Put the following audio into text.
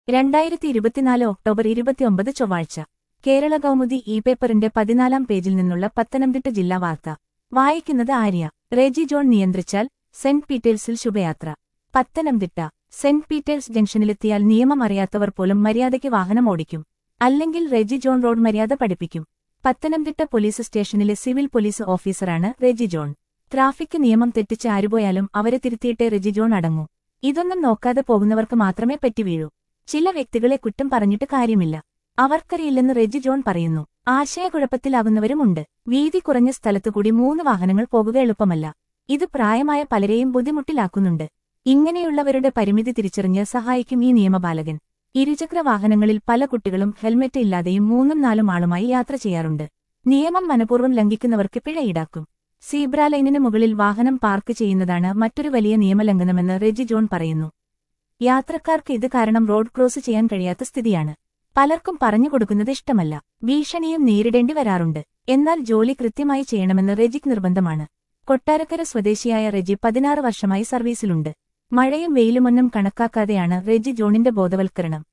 രണ്ടായിരത്തി ഇരുപത്തിനാല് ഒക്ടോബർ ഇരുപത്തിയൊമ്പത് ചൊവ്വാഴ്ച കേരള കൗമുദി ഇ പേപ്പറിന്റെ പതിനാലാം പേജിൽ നിന്നുള്ള പത്തനംതിട്ട ജില്ലാ വാർത്ത വായിക്കുന്നത് ആര്യ റെജി ജോൺ നിയന്ത്രിച്ചാൽ സെന്റ് പീറ്റേഴ്സിൽ ശുഭയാത്ര പത്തനംതിട്ട സെന്റ് പീറ്റേഴ്സ് ജംഗ്ഷനിലെത്തിയാൽ നിയമം അറിയാത്തവർ പോലും മര്യാദയ്ക്ക് വാഹനം ഓടിക്കും അല്ലെങ്കിൽ റെജി ജോൺ റോഡ് മര്യാദ പഠിപ്പിക്കും പത്തനംതിട്ട പോലീസ് സ്റ്റേഷനിലെ സിവിൽ പോലീസ് ഓഫീസറാണ് റെജി ജോൺ ട്രാഫിക് നിയമം തെറ്റിച്ച് ആരുപോയാലും അവരെ തിരുത്തിയിട്ടേ റെജി ജോൺ അടങ്ങൂ ഇതൊന്നും നോക്കാതെ പോകുന്നവർക്ക് മാത്രമേ പറ്റി വീഴൂ ചില വ്യക്തികളെ കുറ്റം പറഞ്ഞിട്ട് കാര്യമില്ല അവർക്കറിയില്ലെന്ന് റെജി ജോൺ പറയുന്നു ആശയക്കുഴപ്പത്തിലാകുന്നവരുമുണ്ട് വീതി കുറഞ്ഞ സ്ഥലത്തുകൂടി മൂന്ന് വാഹനങ്ങൾ പോകുക എളുപ്പമല്ല ഇത് പ്രായമായ പലരെയും ബുദ്ധിമുട്ടിലാക്കുന്നുണ്ട് ഇങ്ങനെയുള്ളവരുടെ പരിമിതി തിരിച്ചറിഞ്ഞ് സഹായിക്കും ഈ നിയമപാലകൻ ഇരുചക്ര വാഹനങ്ങളിൽ പല കുട്ടികളും ഹെൽമെറ്റ് ഇല്ലാതെയും മൂന്നും നാലും ആളുമായി യാത്ര ചെയ്യാറുണ്ട് നിയമം മനഃപൂർവ്വം ലംഘിക്കുന്നവർക്ക് പിഴ ഈടാക്കും സീബ്ര ലൈനിന് മുകളിൽ വാഹനം പാർക്ക് ചെയ്യുന്നതാണ് മറ്റൊരു വലിയ നിയമലംഘനമെന്ന് റെജി ജോൺ പറയുന്നു യാത്രക്കാർക്ക് ഇത് കാരണം റോഡ് ക്രോസ് ചെയ്യാൻ കഴിയാത്ത സ്ഥിതിയാണ് പലർക്കും പറഞ്ഞുകൊടുക്കുന്നത് ഇഷ്ടമല്ല ഭീഷണിയും നേരിടേണ്ടി വരാറുണ്ട് എന്നാൽ ജോലി കൃത്യമായി ചെയ്യണമെന്ന് റെജിക്ക് നിർബന്ധമാണ് കൊട്ടാരക്കര സ്വദേശിയായ റെജി പതിനാറ് വർഷമായി സർവീസിലുണ്ട് മഴയും വെയിലുമൊന്നും കണക്കാക്കാതെയാണ് റെജി ജോണിന്റെ ബോധവൽക്കരണം